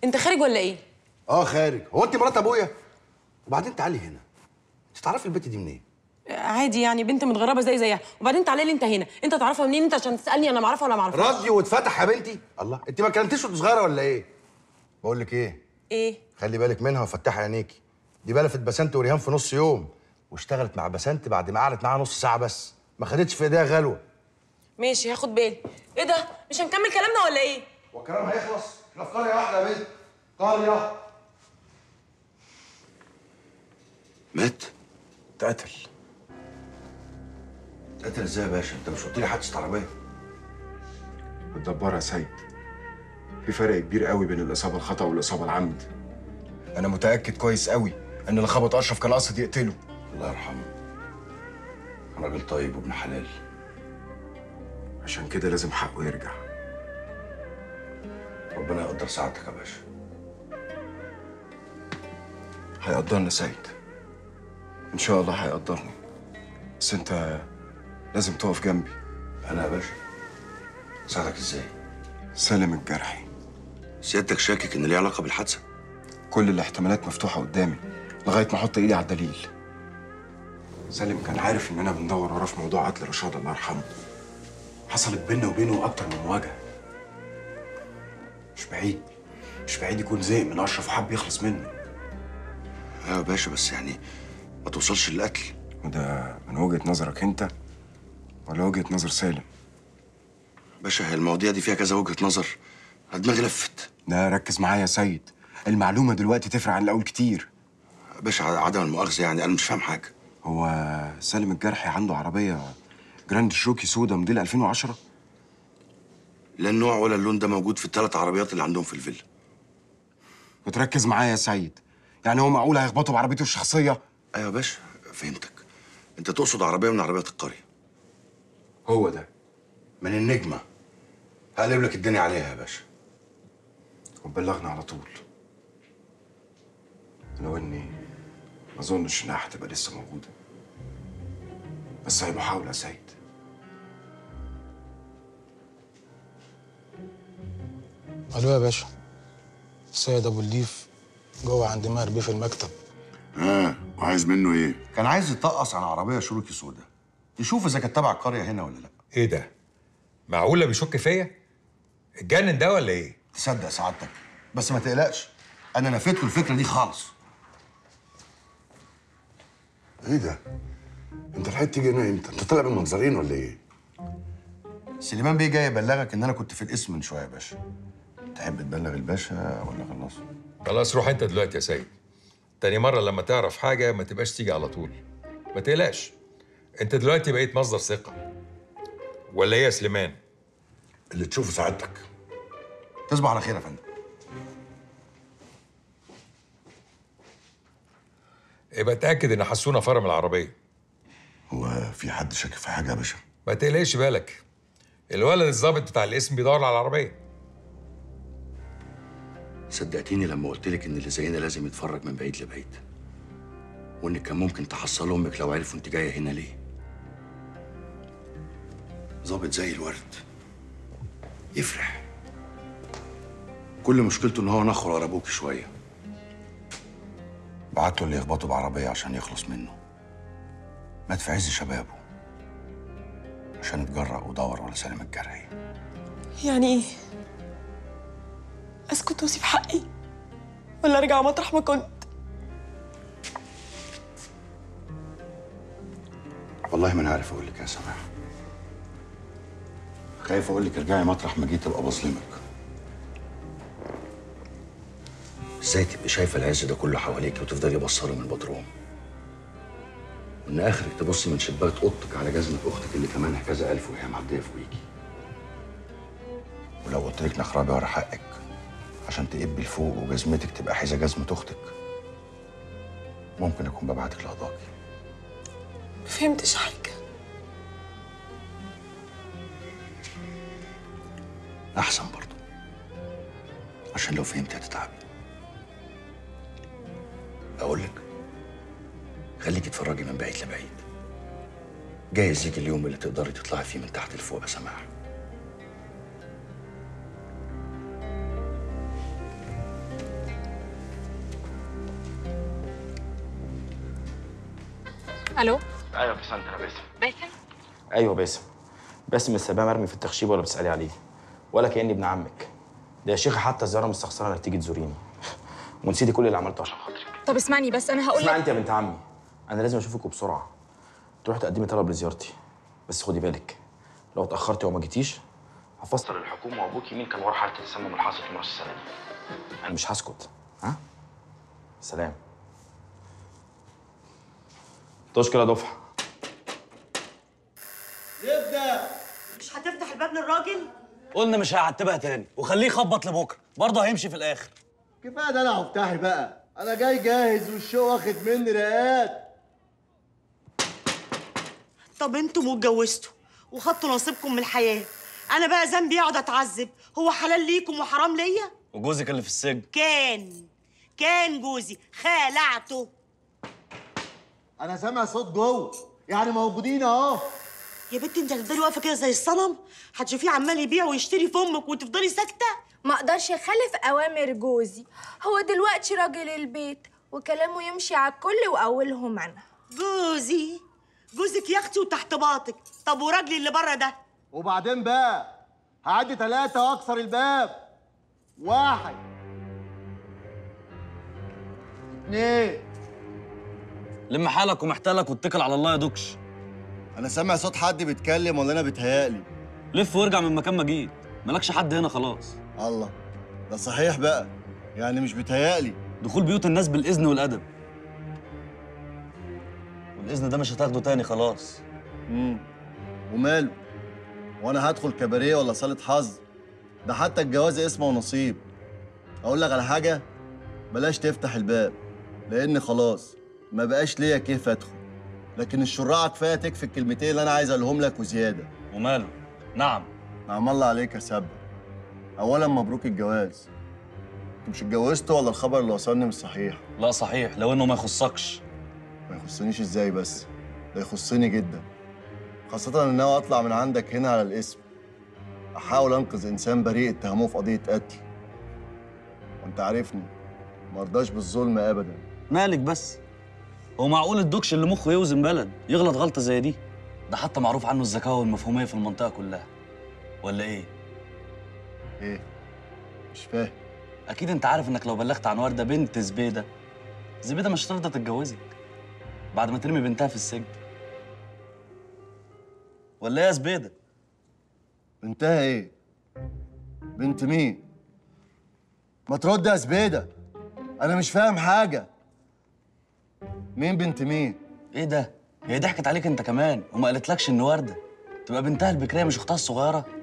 انت خارج ولا ايه اه خارج هو انت مرات ابويا وبعدين تعالي هنا انت تعرفي البت دي منين عادي يعني بنت متغربه زي زيها وبعدين تعالى لي انت هنا انت تعرفها منين انت عشان تسالني انا معرفها ولا معرفهاش راديو واتفتح يا بنتي الله انت ما كلمتيش وانت صغيره ولا ايه بقول لك ايه ايه خلي بالك منها وفتحي عينيكي دي بلفت بسنت وريهام في نص يوم واشتغلت مع بسنت بعد ما قعدت معاها نص ساعه بس ما خدتش في ايديها غلوه ماشي هاخد بالي ايه ده مش هنكمل كلامنا ولا ايه والكلام هيخلص احنا في قريه واحده يا بنت قريه مات اتقتل اتقتل ازاي يا باشا انت مش قلت لي حادثه عربيه متدبرة يا سيد في فرق كبير قوي بين الإصابة الخطأ والإصابة العمد أنا متأكد كويس قوي إن اللي خبط أشرف كان قاصد يقتله الله يرحمه كان راجل طيب وابن حلال عشان كده لازم حقه يرجع ربنا يقدر سعادتك يا باشا هيقدرنا سيد إن شاء الله هيقدرني بس أنت لازم تقف جنبي انا يا باشا ساعدك ازاي سالم الجرحي سيادتك شاكك ان ليه علاقه بالحادثه كل الاحتمالات مفتوحة قدامي لغاية ما أحط إيدي على الدليل سالم كان عارف إننا بندور وراه في موضوع قتل رشاد الله يرحمه حصلت بينا وبينه أكتر من مواجهة مش بعيد مش بعيد يكون زهق من أشرف وحب يخلص منه ايوه يا باشا بس يعني ما توصلش للقتل وده من وجهة نظرك أنت ولا وجهة نظر سالم باشا هي المواضيع دي فيها كذا وجهه نظر أنا دماغي لفت لا ركز معايا يا سيد المعلومة دلوقتي تفرق عن الأول كتير باشا عدم المؤاخذه يعني انا مش فاهم حاجه هو سالم الجرحي عنده عربية جراند شروكي سودا موديل 2010 لا النوع ولا اللون ده موجود في الثلاث عربيات اللي عندهم في الفيلا وتركز معايا يا سيد يعني هو معقول هيخبطوا بعربيته الشخصية ايوه يا باشا فهمتك انت تقصد عربيه من عربيات القريه هو ده من النجمه هقلب لك الدنيا عليها يا باشا وبلغنا على طول لو اني ما اظنش انها هتبقى لسه موجوده بس هي محاوله يا سيد الو يا باشا السيد ابو الليف جوه عند ماهر بيه في المكتب اه وعايز منه ايه؟ كان عايز يطقص على عربيه شروكي سودا يشوف اذا كانت تبع القريه هنا ولا لا ايه ده؟ معقولة بيشك فيا؟ اتجنن ده ولا ايه؟ تصدق سعادتك بس ما تقلقش انا نفيت له الفكره دي خالص ايه ده؟ انت لحقت تيجي هنا امتى؟ انت طالع من منظرين ولا ايه؟ سليمان بيه جاي يبلغك ان انا كنت في القسم من شويه يا باشا تحب تبلغ الباشا ولا خلاص خلاص روح انت دلوقتي يا سيد تاني مرة لما تعرف حاجة ما تبقاش تيجي على طول ما تقلقش انت دلوقتي بقيت مصدر ثقة ولا ايه يا سليمان؟ اللي تشوفه سعادتك تصبح على خير يا فندم يبقى اتأكد ان حسونا فرم العربية هو في حد شاكك في حاجه يا باشا؟ ما تقلقش بالك الولد الظابط بتاع الاسم بيدور على العربية صدقتيني لما قلت لك ان اللي زينا لازم يتفرج من بعيد لبعيد وان كان ممكن تحصل امك لو عرفوا انت جايه هنا ليه ظابط زي الورد يفرح كل مشكلته ان هو نخر ورا ابوك شويه بعته اللي يخبطه بعربيه عشان يخلص منه مات في عز شبابه عشان اتجرأ ودور ولا سالم الجرحي يعني ايه اسكت واسيب حقي ولا ارجع مطرح ما كنت والله ما انا عارف اقول لك يا سماح خايف اقول لك ارجعي مطرح ما جيت ابقى بظلمك ازاي تبقي شايفه العز ده كله حواليك وتفضلي بصره من البدروم وان اخرك تبصي من شباك اوضتك على جزمه اختك اللي كمان كذا الف وهي معديه فوقيكي ولو قلت لك نخربي ورا حقك عشان تقبي لفوق وجزمتك تبقى حيزه جزمه اختك ممكن اكون ببعتك لقضاكي ما فهمتش حاجه احسن برضه عشان لو فهمتي هتتعبي اقول لك خليكي تتفرجي من بعيد لبعيد جايز يجي اليوم اللي تقدري تطلعي فيه من تحت لفوق يا سماح الو ايوه بس انت انا باسم باسم ايوه باسم باسم السباه مرمي في التخشيب ولا بتسالي عليه ولا كاني ابن عمك ده يا شيخه حتى الزياره مستخسره انك تيجي تزوريني ونسيتي كل اللي عملته عشان خاطرك طب اسمعني بس انا هقول اسمعي لك انت يا بنت عمي انا لازم اشوفك وبسرعه تروحي تقدمي طلب لزيارتي بس خدي بالك لو اتاخرتي وما جيتيش هفسر الحكومه وابوكي مين كان ورا حاله التسمم اللي حصلت في راس السنه دي انا مش هسكت ها سلام تشكر يا دفعه مش هتفتح الباب للراجل قلنا مش هيعتبها تاني وخليه يخبط لبكره برضه هيمشي في الاخر كفايه ده انا هفتحي بقى انا جاي جاهز والشو واخد مني رقات طب انتوا اتجوزتوا وخدتوا نصيبكم من الحياه انا بقى ذنبي اقعد اتعذب هو حلال ليكم وحرام ليا وجوزك اللي في السجن كان كان جوزي خلعته انا سامع صوت جوه يعني موجودين اهو يا بنت انت هتفضلي واقفه كده زي الصنم هتشوفيه عمال يبيع ويشتري في امك وتفضلي ساكته ما اقدرش اخالف اوامر جوزي هو دلوقتي راجل البيت وكلامه يمشي على الكل واولهم انا جوزي جوزك يا اختي وتحت باطك طب وراجلي اللي بره ده وبعدين بقى هعدي ثلاثة واكسر الباب واحد اتنين لم حالك ومحتالك واتكل على الله يا دوكش انا سامع صوت حد بيتكلم ولا انا بيتهيألي لف وارجع من مكان ما جيت مالكش حد هنا خلاص الله ده صحيح بقى يعني مش بيتهيألي دخول بيوت الناس بالاذن والادب والاذن ده مش هتاخده تاني خلاص امم وماله وانا هدخل كباريه ولا صاله حظ ده حتى الجواز اسمه ونصيب اقول لك على حاجه بلاش تفتح الباب لان خلاص ما بقاش ليا كيف ادخل لكن الشراعه كفايه تكفي الكلمتين اللي انا عايز اقولهم لك وزياده وماله نعم نعم الله عليك يا سبا اولا مبروك الجواز انتوا مش اتجوزتوا ولا الخبر اللي وصلني مش صحيح لا صحيح لو انه ما يخصكش ما يخصنيش ازاي بس ده يخصني جدا خاصة ان انا اطلع من عندك هنا على الاسم احاول انقذ انسان بريء اتهموه في قضية قتل وانت عارفني مرضاش بالظلم ابدا مالك بس هو معقول الدوكش اللي مخه يوزن بلد يغلط غلطه زي دي ده حتى معروف عنه الذكاء والمفهوميه في المنطقه كلها ولا ايه ايه مش فاهم اكيد انت عارف انك لو بلغت عن ورده بنت زبيده زبيده مش هترضى تتجوزك بعد ما ترمي بنتها في السجن ولا ايه يا زبيده بنتها ايه بنت مين ما ترد يا زبيدة انا مش فاهم حاجة مين بنت مين ايه ده هي ضحكت عليك انت كمان وما قالتلكش ان ورده تبقى بنتها البكريه مش اختها الصغيره